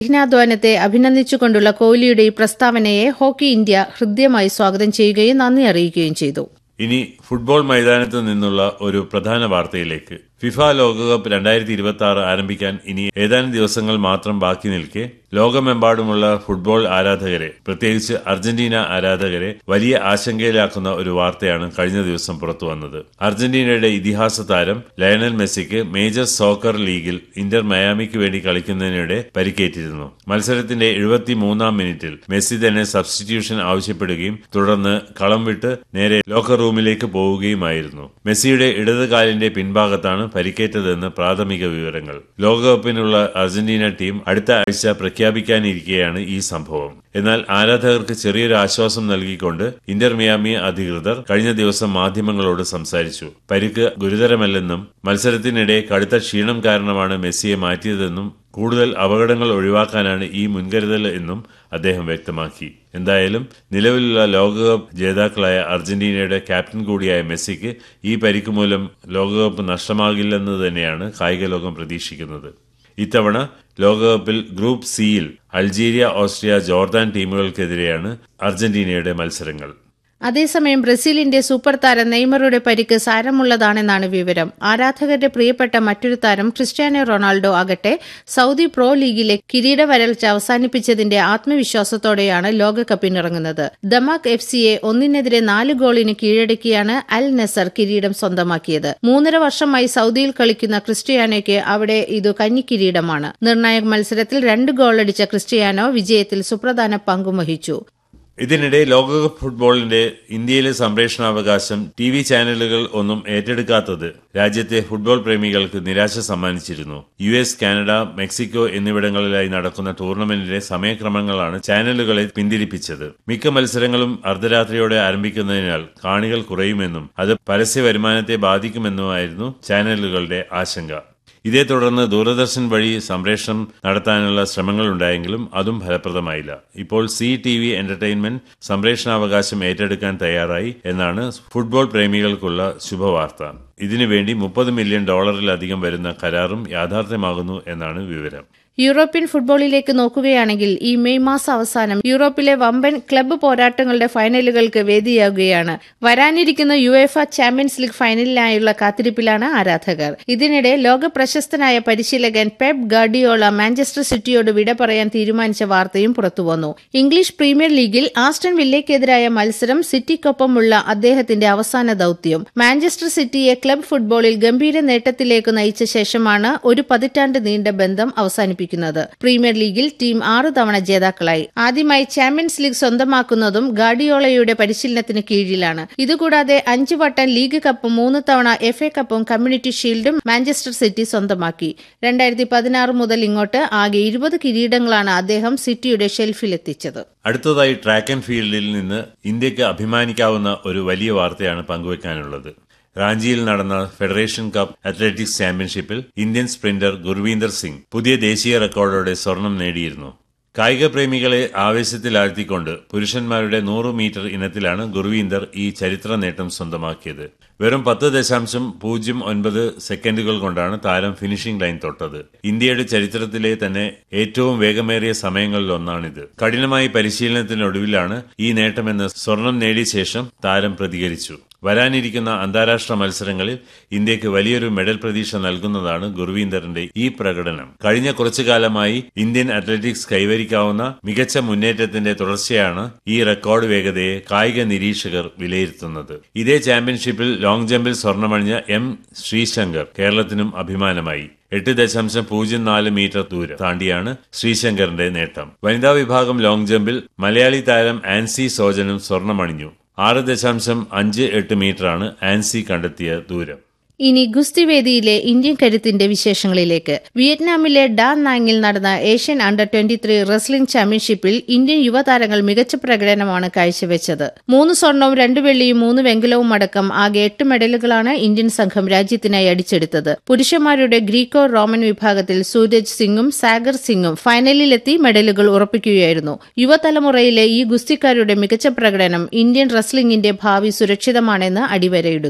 കഠിനാധ്വാനത്തെ അഭിനന്ദിച്ചുകൊണ്ടുള്ള കോഹ്ലിയുടെ ഈ പ്രസ്താവനയെ ഹോക്കി ഇന്ത്യ ഹൃദ്യമായി സ്വാഗതം ചെയ്യുകയും നന്ദി അറിയിക്കുകയും ചെയ്തു ഇനി ഫുട്ബോൾ മൈതാനത്ത് നിന്നുള്ള ഒരു പ്രധാന വാർത്തയിലേക്ക് ഫിഫ ലോകകപ്പ് രണ്ടായിരത്തി ഇരുപത്തി ആറ് ആരംഭിക്കാൻ ഇനി ഏതാനും ദിവസങ്ങൾ മാത്രം ബാക്കി നിൽക്കെ ലോകമെമ്പാടുമുള്ള ഫുട്ബോൾ ആരാധകരെ പ്രത്യേകിച്ച് അർജന്റീന ആരാധകരെ വലിയ ആശങ്കയിലാക്കുന്ന ഒരു വാർത്തയാണ് കഴിഞ്ഞ ദിവസം പുറത്തു വന്നത് അർജന്റീനയുടെ ഇതിഹാസ താരം ലയണൽ മെസ്സിക്ക് മേജർ സോക്കർ ലീഗിൽ ഇന്റർ മയാമിക്ക് വേണ്ടി കളിക്കുന്നതിനിടെ പരിക്കേറ്റിരുന്നു മത്സരത്തിന്റെ എഴുപത്തി മൂന്നാം മിനിറ്റിൽ മെസ്സി തന്നെ സബ്സ്റ്റിറ്റ്യൂഷൻ ആവശ്യപ്പെടുകയും തുടർന്ന് കളം വിട്ട് നേരെ ലോക്കർ റൂമിലേക്ക് പോവുകയുമായിരുന്നു മെസ്സിയുടെ ഇടത് കാലിന്റെ പിൻഭാഗത്താണ് പരിക്കേറ്റതെന്ന് പ്രാഥമിക വിവരങ്ങൾ ലോകകപ്പിനുള്ള അർജന്റീന ടീം അടുത്ത ആഴ്ച പ്രഖ്യാപിക്കാനിരിക്കെയാണ് ഈ സംഭവം എന്നാൽ ആരാധകർക്ക് ചെറിയൊരു ആശ്വാസം നൽകിക്കൊണ്ട് ഇന്റർ മിയാമി അധികൃതർ കഴിഞ്ഞ ദിവസം മാധ്യമങ്ങളോട് സംസാരിച്ചു പരിക്ക് ഗുരുതരമല്ലെന്നും മത്സരത്തിനിടെ കടുത്ത ക്ഷീണം കാരണമാണ് മെസ്സിയെ മാറ്റിയതെന്നും കൂടുതൽ അപകടങ്ങൾ ഒഴിവാക്കാനാണ് ഈ മുൻകരുതൽ എന്നും അദ്ദേഹം വ്യക്തമാക്കി എന്തായാലും നിലവിലുള്ള ലോകകപ്പ് ജേതാക്കളായ അർജന്റീനയുടെ ക്യാപ്റ്റൻ കൂടിയായ മെസ്സിക്ക് ഈ പരിക്ക് മൂലം ലോകകപ്പ് നഷ്ടമാകില്ലെന്ന് തന്നെയാണ് കായിക ലോകം പ്രതീക്ഷിക്കുന്നത് ഇത്തവണ ലോകകപ്പിൽ ഗ്രൂപ്പ് സിയിൽ അൾജീരിയ ഓസ്ട്രിയ ജോർദാൻ ടീമുകൾക്കെതിരെയാണ് അർജന്റീനയുടെ മത്സരങ്ങൾ അതേസമയം ബ്രസീലിന്റെ സൂപ്പർ താരം നെയ്മറുടെ പരിക്ക് സാരമുള്ളതാണെന്നാണ് വിവരം ആരാധകരുടെ പ്രിയപ്പെട്ട മറ്റൊരു താരം ക്രിസ്ത്യാനോ റൊണാൾഡോ ആകട്ടെ സൌദി പ്രോ ലീഗിലെ കിരീട വരൾച്ച അവസാനിപ്പിച്ചതിന്റെ ആത്മവിശ്വാസത്തോടെയാണ് ലോകകപ്പിനിറങ്ങുന്നത് ദമാക് എഫ് സിയെ ഒന്നിനെതിരെ നാല് ഗോളിന് കീഴടക്കിയാണ് അൽ നസർ കിരീടം സ്വന്തമാക്കിയത് മൂന്നര വർഷമായി സൌദിയിൽ കളിക്കുന്ന ക്രിസ്ത്യാനോയ്ക്ക് അവിടെ ഇത് കന്നിക്കിരീടമാണ് നിർണായക മത്സരത്തിൽ രണ്ട് ഗോളടിച്ച ക്രിസ്ത്യാനോ വിജയത്തിൽ സുപ്രധാന പങ്കും വഹിച്ചു ഇതിനിടെ ലോകകപ്പ് ഫുട്ബോളിന്റെ ഇന്ത്യയിലെ സംപ്രേഷണാവകാശം ടി വി ചാനലുകൾ ഒന്നും ഏറ്റെടുക്കാത്തത് രാജ്യത്തെ ഫുട്ബോൾ പ്രേമികൾക്ക് നിരാശ സമ്മാനിച്ചിരുന്നു യു എസ് കാനഡ മെക്സിക്കോ എന്നിവിടങ്ങളിലായി നടക്കുന്ന ടൂർണമെന്റിലെ സമയക്രമങ്ങളാണ് ചാനലുകളെ പിന്തിരിപ്പിച്ചത് മിക്ക മത്സരങ്ങളും അർദ്ധരാത്രിയോടെ ആരംഭിക്കുന്നതിനാൽ കാണികൾ കുറയുമെന്നും അത് പരസ്യ വരുമാനത്തെ ബാധിക്കുമെന്നുമായിരുന്നു ചാനലുകളുടെ ആശങ്ക ഇതേ തുടർന്ന് ദൂരദർശൻ വഴി സംപ്രേഷണം നടത്താനുള്ള ശ്രമങ്ങളുണ്ടായെങ്കിലും അതും ഫലപ്രദമായില്ല ഇപ്പോൾ സി ടി വി എന്റർടൈൻമെന്റ് സംപ്രേഷണാവകാശം ഏറ്റെടുക്കാൻ തയ്യാറായി എന്നാണ് ഫുട്ബോൾ പ്രേമികൾക്കുള്ള ശുഭവാർത്ത ഇതിനുവേണ്ടി മുപ്പത് മില്യൺ ഡോളറിലധികം വരുന്ന കരാറും യാഥാർത്ഥ്യമാകുന്നു എന്നാണ് വിവരം യൂറോപ്യൻ ഫുട്ബോളിലേക്ക് നോക്കുകയാണെങ്കിൽ ഈ മെയ് മാസം അവസാനം യൂറോപ്പിലെ വമ്പൻ ക്ലബ്ബ് പോരാട്ടങ്ങളുടെ ഫൈനലുകൾക്ക് വേദിയാകുകയാണ് വരാനിരിക്കുന്ന യു എഫ ചാമ്പ്യൻസ് ലീഗ് ഫൈനലിനായുള്ള കാത്തിരിപ്പിലാണ് ആരാധകർ ഇതിനിടെ ലോക പ്രശസ്തനായ പരിശീലകൻ പെപ് ഗാർഡിയോള മാഞ്ചസ്റ്റർ സിറ്റിയോട് വിട പറയാൻ തീരുമാനിച്ച വാർത്തയും പുറത്തുവന്നു ഇംഗ്ലീഷ് പ്രീമിയർ ലീഗിൽ ആസ്റ്റൺ വില്ലയ്ക്കെതിരായ മത്സരം സിറ്റിക്കൊപ്പമുള്ള അദ്ദേഹത്തിന്റെ അവസാന ദൌത്യം മാഞ്ചസ്റ്റർ സിറ്റിയെ ക്ലബ് ഫുട്ബോളിൽ ഗംഭീര നേട്ടത്തിലേക്ക് നയിച്ച ശേഷമാണ് ഒരു പതിറ്റാണ്ട് നീണ്ട ബന്ധം അവസാനിപ്പിക്കുന്നത് പ്രീമിയർ ലീഗിൽ ടീം ആറ് തവണ ജേതാക്കളായി ആദ്യമായി ചാമ്പ്യൻസ് ലീഗ് സ്വന്തമാക്കുന്നതും ഗാർഡിയോളയുടെ പരിശീലനത്തിന് കീഴിലാണ് ഇതുകൂടാതെ അഞ്ചു വട്ടം ലീഗ് കപ്പും മൂന്ന് തവണ എഫ് എ കപ്പും കമ്മ്യൂണിറ്റി ഷീൽഡും മാഞ്ചസ്റ്റർ സിറ്റി സ്വന്തമാക്കി രണ്ടായിരത്തി പതിനാറ് മുതൽ ഇങ്ങോട്ട് ആകെ ഇരുപത് കിരീടങ്ങളാണ് അദ്ദേഹം സിറ്റിയുടെ ഷെൽഫിലെത്തിച്ചത് അടുത്തതായി ട്രാക്ക് ആൻഡ് ഫീൽഡിൽ നിന്ന് ഇന്ത്യക്ക് അഭിമാനിക്കാവുന്ന ഒരു വലിയ വാർത്തയാണ് പങ്കുവയ്ക്കാനുള്ളത് റാഞ്ചിയിൽ നടന്ന ഫെഡറേഷൻ കപ്പ് അത്ലറ്റിക്സ് ചാമ്പ്യൻഷിപ്പിൽ ഇന്ത്യൻ സ്പ്രിന്റർ ഗുർവീന്ദർ സിംഗ് പുതിയ ദേശീയ റെക്കോർഡോടെ സ്വർണം നേടിയിരുന്നു കായിക പ്രേമികളെ ആവേശത്തിലാഴ്ത്തിക്കൊണ്ട് പുരുഷന്മാരുടെ നൂറ് മീറ്റർ ഇനത്തിലാണ് ഗുർവീന്ദർ ഈ ചരിത്ര നേട്ടം സ്വന്തമാക്കിയത് വെറും പത്ത് ദശാംശം പൂജ്യം ഒൻപത് സെക്കൻഡുകൾ കൊണ്ടാണ് താരം ഫിനിഷിംഗ് ലൈൻ തൊട്ടത് ഇന്ത്യയുടെ ചരിത്രത്തിലെ തന്നെ ഏറ്റവും വേഗമേറിയ സമയങ്ങളിലൊന്നാണിത് കഠിനമായി പരിശീലനത്തിനൊടുവിലാണ് ഈ നേട്ടമെന്ന് സ്വർണം നേടിയ ശേഷം താരം പ്രതികരിച്ചു വരാനിരിക്കുന്ന അന്താരാഷ്ട്ര മത്സരങ്ങളിൽ ഇന്ത്യക്ക് വലിയൊരു മെഡൽ പ്രതീക്ഷ നൽകുന്നതാണ് ഗുർവീന്ദറിന്റെ ഈ പ്രകടനം കഴിഞ്ഞ കുറച്ചു കാലമായി ഇന്ത്യൻ അത്ലറ്റിക്സ് കൈവരിക്കാവുന്ന മികച്ച മുന്നേറ്റത്തിന്റെ തുടർച്ചയാണ് ഈ റെക്കോർഡ് വേഗതയെ കായിക നിരീക്ഷകർ വിലയിരുത്തുന്നത് ഇതേ ചാമ്പ്യൻഷിപ്പിൽ ലോങ് ജമ്പിൽ സ്വർണമണിഞ്ഞ എം ശ്രീശങ്കർ കേരളത്തിനും അഭിമാനമായി എട്ട് ദശാംശം പൂജ്യം നാല് മീറ്റർ ദൂരം താണ്ടിയാണ് ശ്രീശങ്കറിന്റെ നേട്ടം വനിതാ വിഭാഗം ലോങ് ജമ്പിൽ മലയാളി താരം ആൻസി സോജനും സ്വർണമണിഞ്ഞു ആറ് ദശാംശം അഞ്ച് എട്ട് മീറ്ററാണ് ആൻസി കണ്ടെത്തിയ ദൂരം ഇനി ഗുസ്തിവേദിയിലെ ഇന്ത്യൻ കരുത്തിന്റെ വിശേഷങ്ങളിലേക്ക് വിയറ്റ്നാമിലെ ഡാ നാങ്ങിൽ നടന്ന Asian under twenty three wrestling ചാമ്പ്യൻഷിപ്പിൽ ഇന്ത്യൻ യുവതാരങ്ങൾ മികച്ച പ്രകടനമാണ് കാഴ്ചവെച്ചത് മൂന്ന് സ്വർണവും രണ്ട് വെള്ളിയും മൂന്ന് വെങ്കലവും അടക്കം ആകെ എട്ട് മെഡലുകളാണ് ഇന്ത്യൻ സംഘം രാജ്യത്തിനായി അടിച്ചെടുത്തത് പുരുഷന്മാരുടെ ഗ്രീക്കോ റോമൻ വിഭാഗത്തിൽ സൂരജ് സിംഗും സാഗർ സിംഗും ഫൈനലിലെത്തി മെഡലുകൾ ഉറപ്പിക്കുകയായിരുന്നു യുവതലമുറയിലെ ഈ ഗുസ്തിക്കാരുടെ മികച്ച പ്രകടനം ഇന്ത്യൻ റെസ്ലിംഗിന്റെ ഭാവി സുരക്ഷിതമാണെന്ന് അടിവരയിടുന്നു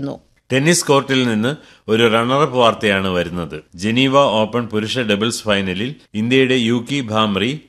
ടെന്നീസ് കോർട്ടിൽ നിന്ന് ഒരു റണ്ണറപ്പ് വാർത്തയാണ് വരുന്നത് ജനീവ ഓപ്പൺ പുരുഷ ഡബിൾസ് ഫൈനലിൽ ഇന്ത്യയുടെ യൂക്കി ഭാംറി